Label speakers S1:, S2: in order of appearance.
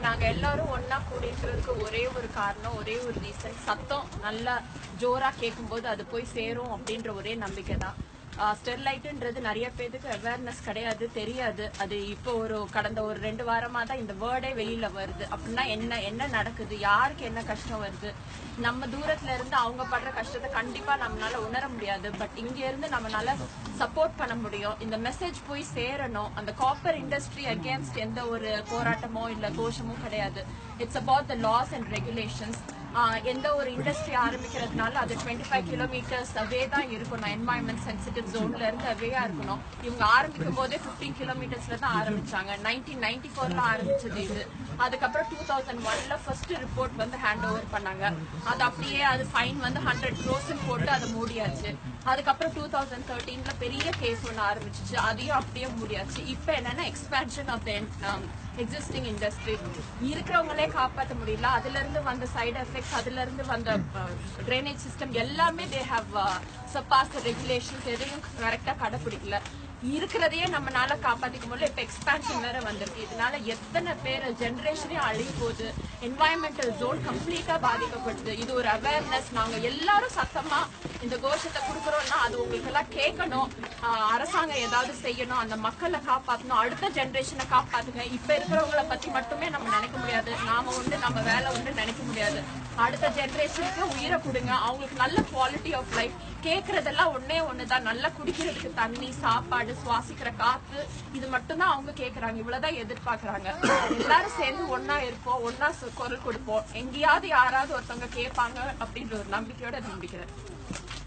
S1: நாங்க எல்லாரும் ஒண்ணா கூடியிருக்கிறதுக்கு ஒரே ஒரு காரணம் ஒரே ஒரு ரீசன் சத்தம் நல்லா ஜோரா கேட்கும்போது அது போய் சேரும் அப்படின்ற ஒரே நம்பிக்கை தான் ஸ்டெர்லைட்டுன்றது நிறைய பேருக்கு அவேர்னஸ் கிடையாது தெரியாது அது இப்போ ஒரு கடந்த ஒரு ரெண்டு வாரமா தான் இந்த வேர்டே வெளியில வருது அப்படின்னா என்ன என்ன நடக்குது யாருக்கு என்ன கஷ்டம் வருது நம்ம தூரத்துல இருந்து அவங்க படுற கஷ்டத்தை கண்டிப்பா நம்மளால உணர முடியாது பட் இங்க இருந்து நம்மளால சப்போர்ட் பண்ண முடியும் இந்த மெசேஜ் போய் சேரணும் அந்த காப்பர் இண்டஸ்ட்ரி அகேன்ஸ்ட் எந்த ஒரு போராட்டமோ இல்ல கோஷமோ கிடையாது it's about the laws and regulations எந்த ஒரு இண்டஸ்ட்ரி ஆரம்பிக்கிறதுனால அது டுவெண்ட்டி ஃபைவ் கிலோமீட்டர்ஸ் அவே தான் இருக்கணும் என்வாயன்மெண்ட் சென்சிட்டிவ் ஜோன்ல இருந்து அவேயா இருக்கணும் இவங்க ஆரம்பிக்கும் போதே பிப்டீன் கிலோமீட்டர்ஸ்ல தான் ஆரம்பிச்சாங்க நைன்டீன் நைன்டி ஃபோர்ல ஆரம்பிச்சது இது அதுக்கப்புறம் டூ தௌசண்ட் ஒன்ல ஃபர்ஸ்ட் ரிப்போர்ட் வந்து ஹேண்ட் ஓவர் பண்ணாங்க அது அப்படியே அது ஃபைன் வந்து ஹண்ட்ரட் க்ரோஸ் போட்டு அதை மூடியாச்சு அதுக்கப்புறம் டூ தௌசண்ட் தேர்ட்டீன்ல பெரிய கேஸ் ஒன்று ஆரம்பிச்சிச்சு அதையும் அப்படியே மூடியாச்சு இப்போ என்னன்னா expansion of the existing industry இருக்கிறவங்களே காப்பாற்ற முடியல அதுல இருந்து வந்த சைடு எஃபெக்ட்ஸ் அதுல இருந்து வந்த ட்ரைனேஜ் சிஸ்டம் எல்லாமே தே ஹவ் சப்பாஸ் ரெகுலேஷன்ஸ் எதையும் கரெக்டா கடைபிடிக்கல இருக்கிறதையே நம்மனால காப்பாத்திக்க முடியல இப்ப எக்ஸ்பான்ஷன் வேற வந்திருக்கு இதனால எத்தனை பேர் ஜெனரேஷனே அழிய போகுது என்வாயன்மெண்டல் ஜோன் கம்ப்ளீட்டா பாதிக்கப்படுது இது ஒரு அவேர்னஸ் நாங்க எல்லாரும் சத்தமா இந்த கோஷத்தை கொடுக்கறோம்னா அது உங்களுக்கு எல்லாம் கேட்கணும் ஆஹ் அரசாங்கம் ஏதாவது செய்யணும் அந்த மக்களை காப்பாத்தணும் அடுத்த ஜெனரேஷனை காப்பாத்துங்க இப்ப இருக்கிறவங்கள பத்தி மட்டுமே நம்ம நினைக்க முடியாது நாம உண்டு நம்ம வேலை உண்டு நினைக்க முடியாது அடுத்த ஜெனரேஷனுக்கு உயிரை கொடுங்க அவங்களுக்கு நல்ல குவாலிட்டி ஆஃப் லைஃப் கேக்குறதெல்லாம் ஒண்ணே ஒண்ணுதான் நல்லா குடிக்கிறதுக்கு தண்ணி சாப்பாடு சுவாசிக்கிற காத்து இது மட்டும்தான் அவங்க கேக்குறாங்க இவ்வளவுதான் எதிர்பார்க்கறாங்க எல்லாரும் சேர்ந்து ஒண்ணா இருப்போம் ஒண்ணா சு- குரல் கொடுப்போம் எங்கேயாவது யாராவது ஒருத்தவங்க கேட்பாங்க அப்படின்ற ஒரு நம்பிக்கையோட இதை முடிக்கிறேன்